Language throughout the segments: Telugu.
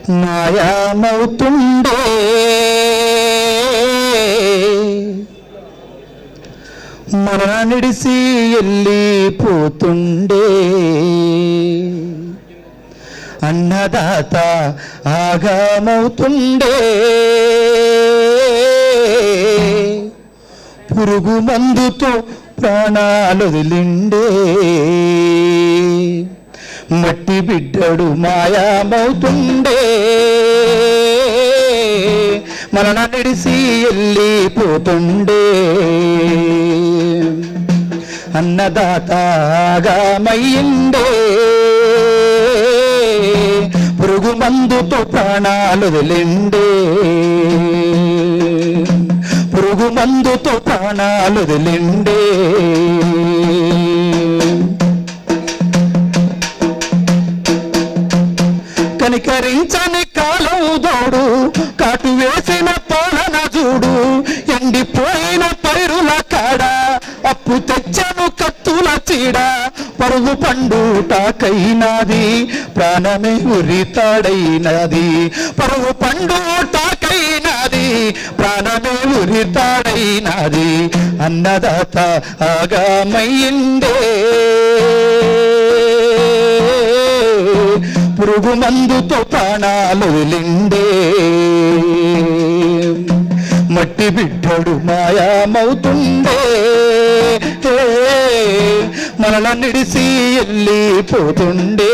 మాయామవుతుండే మన నిడిసి వెళ్ళిపోతుండే అన్నదాత ఆగామవుతుండే పురుగు మందుతో ప్రాణాలు వదిలిండే మట్టి బిడ్డడు మాయామవుతుండే మన నిడిసి వెళ్ళిపోతుండే అన్నదాతగామయ్యిండే పురుగు మందుతో ప్రాణాలు వదిలిండే పురుగు మందుతో ప్రాణాలు వదిలిండే కనికరించని కాలం దోడు కాటు వేసిన పాలన చూడు ఎండిపోయిన పైరుల కాడ అప్పు తెచ్చను కత్తుల చీడ పరుగు పండుటాకైనది ప్రాణమే ఉరితాడైనది పరుగు పండుటాకైనది ప్రాణమే ఉరితాడైనది అన్నదాత ఆగామయ్యిండే పురుగు మందుతో ప్రాణాలు వదిలిండే మట్టి బిడ్డడు మాయామవుతుండే మనల నిడిసి వెళ్ళిపోతుండే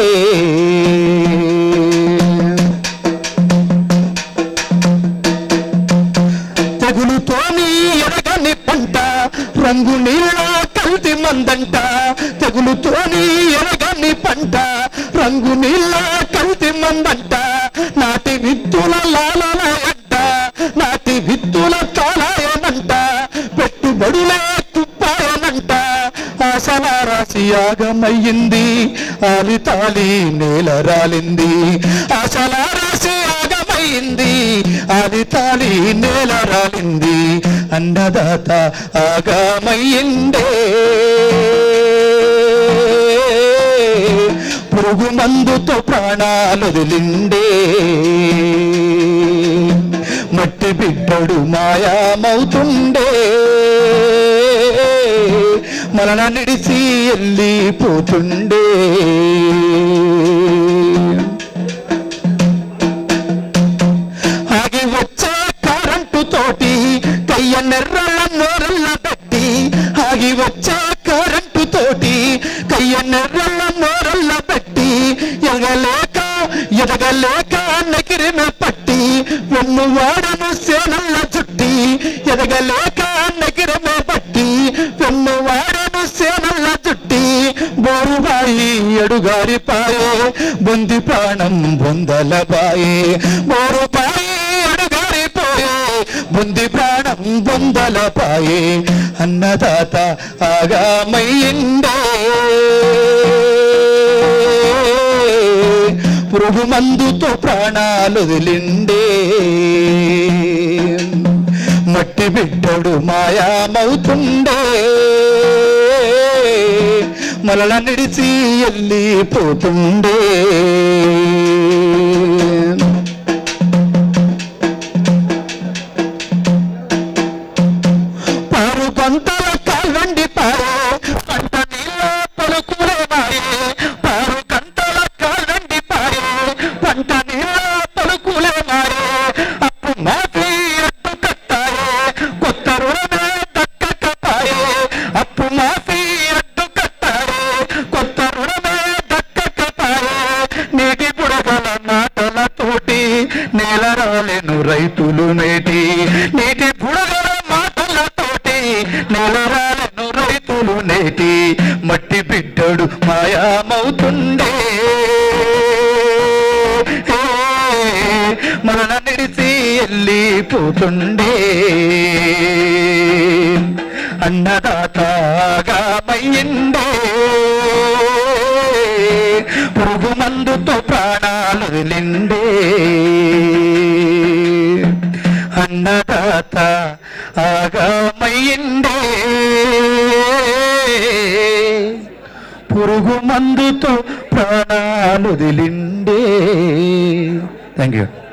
తెగులుతోని ఎరగని పంట రంగు నీళ్ళ కల్తీ మందంట తెగులుతోని ఎరగని పంట రంగు నీళ్ళ కల్తీ మందంట నాటి విత్తుల లాలనాయంట నాటి విత్తుల తాళాయనంట పెట్టుబడులే కుప్పాయనంట ఆశల రాసి యాగమయ్యింది ఆలి తాలి నేల రాలింది ఆశల రాసి యాగమయ్యింది ఆలి తాలి నేల రాలింది అన్నదాత ఆగమయ్యిందే పురుగు మందుతో ప్రాణాలు వదిలిండే మట్టి బిడ్డడు మాయామవుతుండే మనన నిడిసి వెళ్ళిపోతుండే ఆగి వచ్చే కరెంటు తోటి కయ్య నెర్రల నోరల్ల పెట్టి ఆగి వచ్చే కరెంటు తోటి కయ్య నెర్రల నోరల్ల పెట్టి ఎగలేక ఎదగలేక నెగిరిన పట్టి వెన్ను వాడను సేనల్ల చుట్టి ఎదగలేక నెగిరిన పట్టి వెన్ను వాడను సేనల్ల చుట్టి బోరుబాయి ఎడుగారిపాయే బొంది ప్రాణం బొందలబాయే బోరుబాయి ఎడుగారిపోయే బొంది ప్రాణం బొందలపాయే అన్నదాత ఆగామయ్యిండే పురుగు మందుతో ప్రాణాలు వదిలిండే మట్టి బిడ్డడు మాయామవుతుండే మలల నిడిచి వెళ్ళిపోతుండే పారు కొంతల కాల్వండి పారే పంట నీళ్ళ పలుకులే మారే పారు కంటల కాల్వండి పారే పంట నీళ్ళ పలుకులే మారే అప్పు మాఫీ అడ్డు కట్టాయే కొత్త రుణమే దక్కకపాయే అప్పు మాఫీ అడ్డు కట్టాయే కొత్త రుణమే దక్కకపాయే నీటి బుడగల మాటల తోటి నేల రాలేను రైతులు నేటి నీటి బుడగల మాటల తోటి నేల రాలేను రైతులు నేటి మట్టి బిడ్డడు మాయామవుతుండే ఏ, మన నిడిసి వెళ్ళిపోతుండే అన్నదాతగామయ్యిండే పురుగు మందుతో ప్రాణాలు వదిలిండే అన్నదాత ఆగామయ్యిండే పురుగు మందుతో ప్రాణాలు వదిలిండే థ్యాంక్ యూ